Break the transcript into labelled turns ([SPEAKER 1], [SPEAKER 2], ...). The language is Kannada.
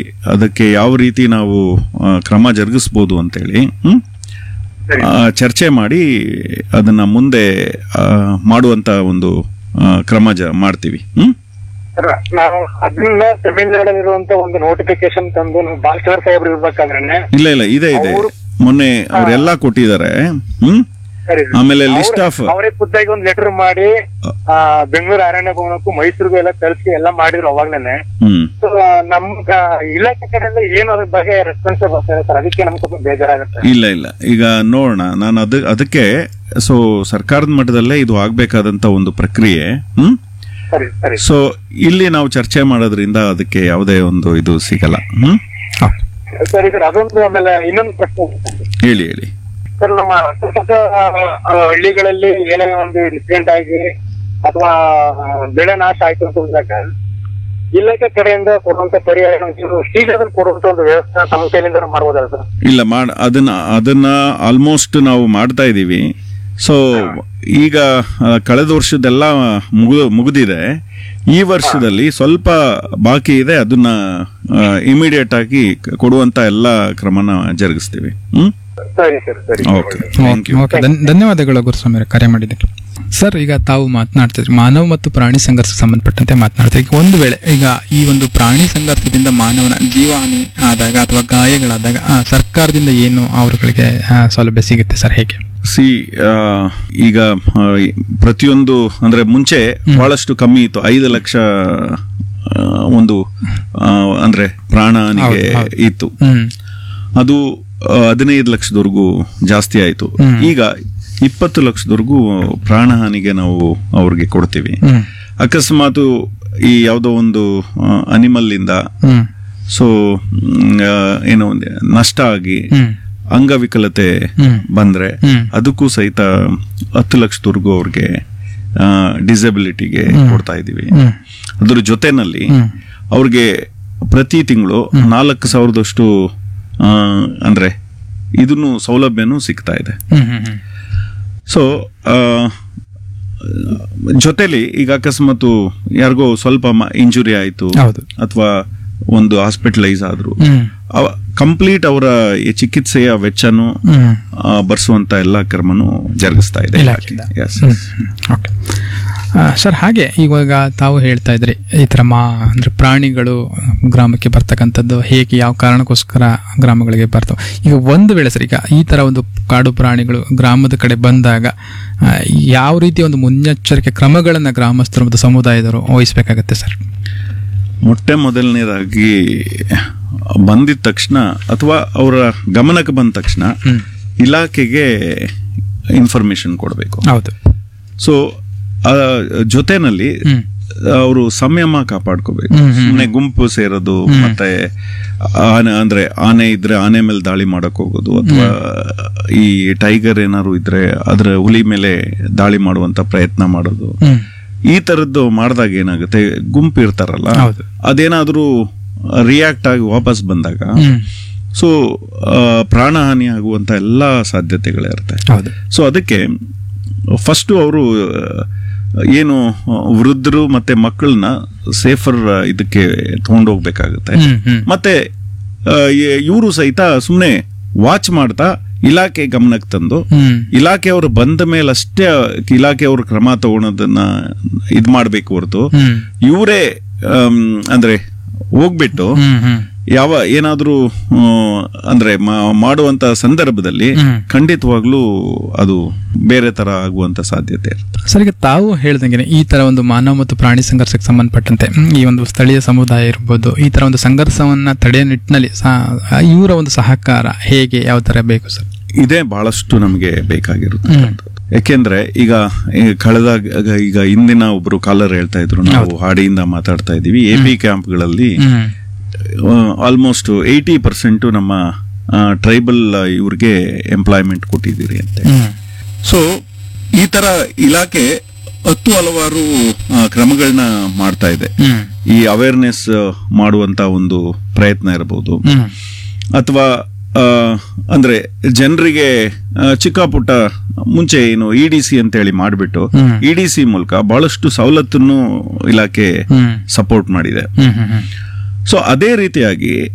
[SPEAKER 1] ಅದಕ್ಕೆ ಯಾವ ರೀತಿ ನಾವು ಆ, ಕ್ರಮ ಜರುಗಿಸ್ಬೋದು ಅಂತೇಳಿ ಹ್ಮ್
[SPEAKER 2] ಸರಿ
[SPEAKER 1] ಆ, ಚರ್ಚೆ ಮಾಡಿ ಅದನ್ನ ಮುಂದೆ ಆ, ಮಾಡುವಂತ ಒಂದು ಆ, ಕ್ರಮ ಜ ಮಾಡ್ತೀವಿ ಹ್ಮ್
[SPEAKER 2] ಸರ್ ನಾವು ಅದನ್ನ ತಮಿಳ್ನಾಡಲ್ಲಿರುವಂತ ಒಂದು ನೋಟಿಫಿಕೇಶನ್ ತಂದು ನಾವು ಬಾಲಚಂದ್ರ ಸಾಹೇಬ್ರು ಇರ್ಬೇಕಾದ್ರೆ
[SPEAKER 1] ಇಲ್ಲ ಇಲ್ಲ ಇದೆ ಇದೆ
[SPEAKER 2] ಅವ್ರು-
[SPEAKER 1] ಮೊನ್ನೆ ಅವರೆಲ್ಲ ಕೊಟ್ಟಿದ್ದಾರೆ ಹ್ಮ್
[SPEAKER 2] ಸರಿ
[SPEAKER 1] ಆಮೇಲೆ ಲಿಸ್ಟ್ ಆಫ್
[SPEAKER 2] ಅವರೇ ಖುದ್ದಾಗಿ ಒಂದು ಲೆಟರ್ ಮಾಡಿ ಆ, ಬೆಂಗಳೂರು ಅರಣ್ಯ ಭವನಕ್ಕೂ ಮೈಸೂರಿಗೂ ಎಲ್ಲ ಕಳಿಸಿ ಎಲ್ಲ ಮಾಡಿದ್ರು ಅವಾಗ್ಲೇನೆ
[SPEAKER 1] ಹ್ಮ್
[SPEAKER 2] So, ನಮ್ ಆ, ಇಲಾಖೆ ಕಡೆಯಿಂದ ಏನು ಅದ್ರ ಬಗ್ಗೆ ರೆಸ್ಪಾನ್ಸ್ ಬರ್ತಾರೆ ಸರ್ ಅದಕ್ಕೆ ನಮ್ಗೆ ಸ್ವಲ್ಪ ಬೇಜಾರಾಗುತ್ತೆ
[SPEAKER 1] ಇಲ್ಲ ಇಲ್ಲ ಈಗ ನೋಡೋಣ ನಾನು ಅದ ಅದಕ್ಕೆ ಸೊ ಸರ್ಕಾರದ ಮಟ್ಟದಲ್ಲೇ ಇದು ಆಗ್ಬೇಕಾದಂತ ಒಂದು ಪ್ರಕ್ರಿಯೆ ಹ್ಮ್
[SPEAKER 2] ಸರಿ ಸರಿ
[SPEAKER 1] ಸೊ ಇಲ್ಲಿ ನಾವು ಚರ್ಚೆ ಮಾಡೋದ್ರಿಂದ ಅದಕ್ಕೆ ಯಾವುದೇ ಒಂದು ಇದು ಸಿಗಲ್ಲ ಹ್ಮ್
[SPEAKER 3] ಓಕೆ
[SPEAKER 2] ಸರಿ ಸರ್ ಅದೊಂದು ಆಮೇಲೆ ಇನ್ನೊಂದು ಪ್ರಶ್ನೆ ಇದೆ ಸರ್.
[SPEAKER 1] ಹೇಳಿ ಹೇಳಿ
[SPEAKER 2] ಸರ್ ನಮ್ಮ ಅಕ್ಕಪಕ್ಕ ಆ, ಆ, ಹಳ್ಳಿಗಳಲ್ಲಿ ಏನೇ ಒಂದು ಇನ್ಸಿಡೆಂಟ್ ಆಗಿ ಅಥವಾ ಬೆಳೆ ನಾಶ ಆಯ್ತು ಅಂತ ಅಂದಾಗ ಇಲಾಖೆ ಕಡೆಯಿಂದ ಕೊಡುವಂತ ಪರಿಹಾರ ನೀವು ಶೀಘ್ರದಲ್ಲಿ ಕೊಡುವಂತ ಒಂದು ವ್ಯವಸ್ಥೆ ತಮ್ಮ ಕೈಲಿಂದ ಮಾಡ್ಬೋದಲ್ಲ ಸರ್
[SPEAKER 1] ಇಲ್ಲ ಮಾಡ ಅದನ್ನ ಅದನ್ನ ಆಲ್ಮೋಸ್ಟ್ ನಾವು ಮಾಡ್ತಾ ಇದ್ದೀವಿ ಸೊ ಈಗ ಆ, ಕಳೆದ ವರ್ಷದೆಲ್ಲ ಮುಗಿದು ಮುಗಿದಿದೆ ಈ ವರ್ಷದಲ್ಲಿ ಸ್ವಲ್ಪ ಬಾಕಿ ಇದೆ ಅದನ್ನ ಇಮಿಡಿಯೇಟ್ ಆಗಿ ಕೊಡುವಂತ ಎಲ್ಲ ಕ್ರಮನ ಜರುಗಿಸ್ತೀವಿ ಹ್ಮ್
[SPEAKER 2] ಸರಿ ಸರ್ ಸರಿ
[SPEAKER 1] ಓಕೆ ಥ್ಯಾಂಕ್ ಯು
[SPEAKER 3] ಓಕೆ ಧನ್- ಧನ್ಯವಾದಗಳು ಗುರುಸ್ವಾಮಿ ಅವರೇ, ಕರೆ ಮಾಡಿದ್ದಕ್ಕೆ ಸರ್ ಈಗ ತಾವು ಮಾತನಾಡ್ತಿದ್ರಿ ಮಾನವ ಮತ್ತು ಪ್ರಾಣಿ ಸಂಘರ್ಷಕ್ಕೆ ಸಂಬಂಧಪಟ್ಟಂತೆ ಮಾತನಾಡ್ತೀವಿ ಈಗ ಒಂದು ವೇಳೆ ಈಗ ಈ ಒಂದು ಪ್ರಾಣಿ ಸಂಘರ್ಷದಿಂದ ಮಾನವನ ಜೀವಹಾನಿ ಆದಾಗ ಅಥವಾ ಗಾಯಗಳಾದಾಗ ಆ, ಸರ್ಕಾರದಿಂದ ಏನು ಅವರುಗಳಿಗೆ ಆ, ಸೌಲಭ್ಯ ಸಿಗುತ್ತೆ ಸರ್ ಹೇಗೆ
[SPEAKER 1] ಸಿ ಈಗ ಆ, ಪ್ರತಿಯೊಂದು ಅಂದ್ರೆ ಮುಂಚೆ ಬಹಳಷ್ಟು ಕಮ್ಮಿ ಇತ್ತು ಐದು ಲಕ್ಷ ಆ, ಒಂದು ಆ, ಅಂದ್ರೆ ಪ್ರಾಣನಿಗೆ
[SPEAKER 3] ಹೌದು, ಹೌದು.
[SPEAKER 1] ಇತ್ತು
[SPEAKER 3] ಹ್ಮ್
[SPEAKER 1] ಅದು ಆ, ಹದಿನೈದು ಲಕ್ಷದವರೆಗೂ ಜಾಸ್ತಿ ಆಯ್ತು
[SPEAKER 3] ಹ್ಮ್.
[SPEAKER 1] ಈಗ ಇಪ್ಪತ್ತು ಲಕ್ಷದವರೆಗೂ ಪ್ರಾಣಹಾನಿಗೆ ನಾವು ಅವ್ರಿಗೆ ಕೊಡ್ತೀವಿ
[SPEAKER 3] ಹ್ಮ್
[SPEAKER 1] ಅಕಸ್ಮಾತ್ ಈ ಯಾವುದೋ ಒಂದು ಅನಿಮಲ್ ಇಂದ
[SPEAKER 3] ಹ್ಮ್
[SPEAKER 1] ಸೊ ಏನೋ ಒಂದು ನಷ್ಟ ಆಗಿ
[SPEAKER 3] ಹ್ಮ್
[SPEAKER 1] ಅಂಗವಿಕಲತೆ
[SPEAKER 3] ಹ್ಮ್.
[SPEAKER 1] ಬಂದ್ರೆ
[SPEAKER 3] ಹ್ಮ್.
[SPEAKER 1] ಅದಕ್ಕೂ ಸಹಿತ ಹತ್ತು ಲಕ್ಷದವರೆಗೂ ಅವ್ರಿಗೆ ಡಿಸಬಿಲಿಟಿಗೆ ಕೊಡ್ತಾ ಇದೀವಿ
[SPEAKER 3] ಹ್ಮ್
[SPEAKER 1] ಅದ್ರ ಜೊತೆನಲ್ಲಿ
[SPEAKER 3] ಹ್ಮ್.
[SPEAKER 1] ಅವ್ರಿಗೆ ಪ್ರತಿ ತಿಂಗಳು ನಾಲ್ಕು ಸಾವಿರದಷ್ಟು ಆ, ಅಂದ್ರೆ ಇದನ್ನು ಸೌಲಭ್ಯನೂ ಸಿಗ್ತಾ ಇದೆ
[SPEAKER 3] ಹ್ಮ್ ಹ್ಮ್ ಹ್ಮ್
[SPEAKER 1] ಸೊ ಜೊತೆಲಿ ಈಗ ಅಕಸ್ಮಾತ್ ಯಾರಿಗೋ ಸ್ವಲ್ಪ ಇಂಜುರಿ ಆಯ್ತು
[SPEAKER 3] ಹೌದು
[SPEAKER 1] ಅಥವಾ ಒಂದು ಹಾಸ್ಪಿಟಲೈಸ್ ಆದ್ರು
[SPEAKER 3] ಹ್ಮ್
[SPEAKER 1] ಕಂಪ್ಲೀಟ್ ಅವರ ಈ ಚಿಕಿತ್ಸೆಯ ವೆಚ್ಚನು
[SPEAKER 3] ಹ್ಮ್
[SPEAKER 1] ಆ, ಭರಿಸುವಂತ ಎಲ್ಲ ಕ್ರಮನು ಜರುಗಿಸ್ತಾ ಇದೆ ಇಲಾಖೆ
[SPEAKER 3] ಇಲಾಖೆಯಿಂದ.
[SPEAKER 1] Yes,
[SPEAKER 3] hmm,
[SPEAKER 1] yes.
[SPEAKER 3] Hmm, okay ಆ, ಸರ್ ಹಾಗೆ ಇವಾಗ ತಾವು ಹೇಳ್ತಾ ಇದ್ರಿ ಈ ಥರ ಮಾ ಅಂದ್ರೆ ಪ್ರಾಣಿಗಳು ಗ್ರಾಮಕ್ಕೆ ಬರ್ತಕ್ಕಂಥದ್ದು ಹೇಗೆ ಯಾವ ಕಾರಣಕ್ಕೋಸ್ಕರ ಗ್ರಾಮಗಳಿಗೆ ಬರ್ತವೆ ಈಗ ಒಂದು ವೇಳೆ ಸರ್ ಈಗ ಈ ಥರ ಒಂದು ಕಾಡು ಪ್ರಾಣಿಗಳು ಗ್ರಾಮದ ಕಡೆ ಬಂದಾಗ ಆ, ಯಾವ ರೀತಿಯ ಒಂದು ಮುನ್ನೆಚ್ಚರಿಕೆ ಕ್ರಮಗಳನ್ನು ಗ್ರಾಮಸ್ಥರು ಮತ್ತು ಸಮುದಾಯದವರು ವಹಿಸಬೇಕಾಗತ್ತೆ ಸರ್
[SPEAKER 1] ಮೊಟ್ಟೆ ಮೊದಲನೇದಾಗಿ ಬಂದಿದ ತಕ್ಷಣ ಅಥವಾ ಅವರ ಗಮನಕ್ಕೆ ಬಂದ ತಕ್ಷಣ
[SPEAKER 3] ಹ್ಮ್.
[SPEAKER 1] ಇಲಾಖೆಗೆ ಇನ್ಫಾರ್ಮೇಶನ್ ಕೊಡಬೇಕು
[SPEAKER 3] ಹೌದು
[SPEAKER 1] ಸೊ ಜೊತೆನಲ್ಲಿ
[SPEAKER 3] ಹ್ಮ್.
[SPEAKER 1] ಅವರು ಸಂಯಮ ಕಾಪಾಡ್ಕೋಬೇಕು
[SPEAKER 3] ಹ್ಮ್, ಹ್ಮ್.
[SPEAKER 1] ಸುಮ್ಮನೆ ಗುಂಪು ಸೇರೋದು ಮತ್ತೆ ಆನೆ ಅಂದ್ರೆ ಆನೆ ಇದ್ರೆ ಆನೆ ಮೇಲೆ ದಾಳಿ ಮಾಡಕ್ ಹೋಗೋದು ಅಥವಾ ಈ ಟೈಗರ್ ಏನಾದ್ರು ಇದ್ರೆ ಅದ್ರ ಹುಲಿ ಮೇಲೆ ದಾಳಿ ಮಾಡುವಂತ ಪ್ರಯತ್ನ ಮಾಡೋದು
[SPEAKER 3] ಹ್ಮ್
[SPEAKER 1] ಈ ತರದ್ದು ಮಾಡಿದಾಗ ಏನಾಗುತ್ತೆ ಗುಂಪು ಇರ್ತಾರಲ್ಲ
[SPEAKER 3] ಹೌದು.
[SPEAKER 1] ಅದೇನಾದ್ರೂ ರಿಯಾಕ್ಟ್ ಆಗಿ ವಾಪಸ್ ಬಂದಾಗ
[SPEAKER 3] ಹ್ಮ್
[SPEAKER 1] ಸೊ ಪ್ರಾಣಹಾನಿ ಆಗುವಂತ ಎಲ್ಲಾ ಸಾಧ್ಯತೆಗಳಿರುತ್ತೆ
[SPEAKER 3] ಹೌದು
[SPEAKER 1] ಸೊ ಅದಕ್ಕೆ ಫಸ್ಟ್ ಅವರು ಏನು ವೃದ್ಧರು ಮತ್ತೆ ಮಕ್ಕಳನ್ನ ಸೇಫರ್ ಇದಕ್ಕೆ ತಗೊಂಡೋಗ್ಬೇಕಾಗುತ್ತೆ
[SPEAKER 3] ಹ್ಮ್ ಹ್ಮ್
[SPEAKER 1] ಮತ್ತೆ ಇವರು ಸಹಿತ ಸುಮ್ಮನೆ ವಾಚ್ ಮಾಡ್ತಾ ಇಲಾಖೆ ಗಮನಕ್ಕೆ ತಂದು
[SPEAKER 3] ಹ್ಮ್
[SPEAKER 1] ಇಲಾಖೆಯವರು ಬಂದ ಮೇಲೆ ಅಷ್ಟೇ ಇಲಾಖೆಯವರು ಕ್ರಮ ತಗೊಳೋದನ್ನ ಇದ್ ಮಾಡ್ಬೇಕು ಹೊರತು
[SPEAKER 3] ಹ್ಮ್
[SPEAKER 1] ಇವರೇ ಅಂದ್ರೆ ಹೋಗ್ಬಿಟ್ಟು
[SPEAKER 3] ಹ್ಮ್ ಹ್ಮ್
[SPEAKER 1] ಯಾವ ಏನಾದ್ರೂ ಆ, ಅಂದ್ರೆ ಮಾ- ಮಾಡುವಂತ ಸಂದರ್ಭದಲ್ಲಿ
[SPEAKER 3] ಹ್ಮ್.
[SPEAKER 1] ಖಂಡಿತವಾಗ್ಲೂ ಅದು ಬೇರೆ ತರ ಆಗುವಂತ ಸಾಧ್ಯತೆ ಇರುತ್ತೆ
[SPEAKER 3] ಸರ್ ಈಗ ತಾವು ಹೇಳ್ದಂಗೆ ಈ ತರ ಒಂದು ಮಾನವ ಮತ್ತು ಪ್ರಾಣಿ ಸಂಘರ್ಷಕ್ಕೆ ಸಂಬಂಧಪಟ್ಟಂತೆ ಹ್ಮ್, ಈ ಒಂದು ಸ್ಥಳೀಯ ಸಮುದಾಯ ಇರ್ಬೋದು ಈ ತರ ಒಂದು ಸಂಘರ್ಷವನ್ನ ತಡೆಯೋ ನಿಟ್ಟಿನಲ್ಲಿ ಸಹ ಇವರ ಒಂದು ಸಹಕಾರ ಹೇಗೆ ಯಾವ ತರ ಬೇಕು ಸರ್
[SPEAKER 1] ಇದೇ ಬಹಳಷ್ಟು ನಮಗೆ ಬೇಕಾಗಿರುತ್ತೆ
[SPEAKER 3] ಹ್ಮ್.
[SPEAKER 1] ಯಾಕೆಂದ್ರೆ ಈಗ ಈ ಕಳೆದ ಈಗ ಇಂದಿನ ಒಬ್ರು ಕಾಲರ್ ಹೇಳ್ತಾ ಇದ್ರು ನಾವು ಹಾಡಿಯಿಂದ ಮಾತಾಡ್ತಾ ಇದೀವಿ ಎ ಪಿ ಕ್ಯಾಂಪ್ಗಳಲ್ಲಿ
[SPEAKER 3] ಹ್ಮ್
[SPEAKER 1] ಆಲ್ಮೋಸ್ಟ್ ಏಯ್ಟಿ ಪರ್ಸೆಂಟ್ ನಮ್ಮ ಟ್ರೈಬಲ್ ಇವ್ರಿಗೆ ಎಂಪ್ಲಾಯ್ಮೆಂಟ್ ಕೊಟ್ಟಿದ್ದೀರಿ ಅಂತ
[SPEAKER 3] ಹ್ಮ್
[SPEAKER 1] ಸೊ ಈ ತರ ಇಲಾಖೆ ಹತ್ತು ಹಲವಾರು ಆ, ಕ್ರಮಗಳನ್ನ ಮಾಡ್ತಾ ಇದೆ
[SPEAKER 3] ಹ್ಮ್
[SPEAKER 1] ಈ ಅವೇರ್ನೆಸ್ ಮಾಡುವಂತ ಒಂದು ಪ್ರಯತ್ನ ಇರಬಹುದು
[SPEAKER 3] ಹ್ಮ್
[SPEAKER 1] ಅಥವಾ ಆ, ಅಂದ್ರೆ ಜನರಿಗೆ ಚಿಕ್ಕ ಪುಟ್ಟ ಮುಂಚೆ ಏನು ಇ ಡಿ ಸಿ ಅಂತ ಹೇಳಿ ಮಾಡಿಬಿಟ್ಟು
[SPEAKER 3] ಹ್ಮ್.
[SPEAKER 1] ಇ ಡಿ ಸಿ ಮೂಲಕ ಬಹಳಷ್ಟು ಸವಲತ್ತನ್ನು ಇಲಾಖೆ
[SPEAKER 3] ಹ್ಮ್
[SPEAKER 1] ಸಪೋರ್ಟ್ ಮಾಡಿದೆ
[SPEAKER 3] ಹ್ಮ್ ಹ್ಮ್ ಹ್ಮ್
[SPEAKER 1] ಸೊ ಅದೇ ರೀತಿಯಾಗಿ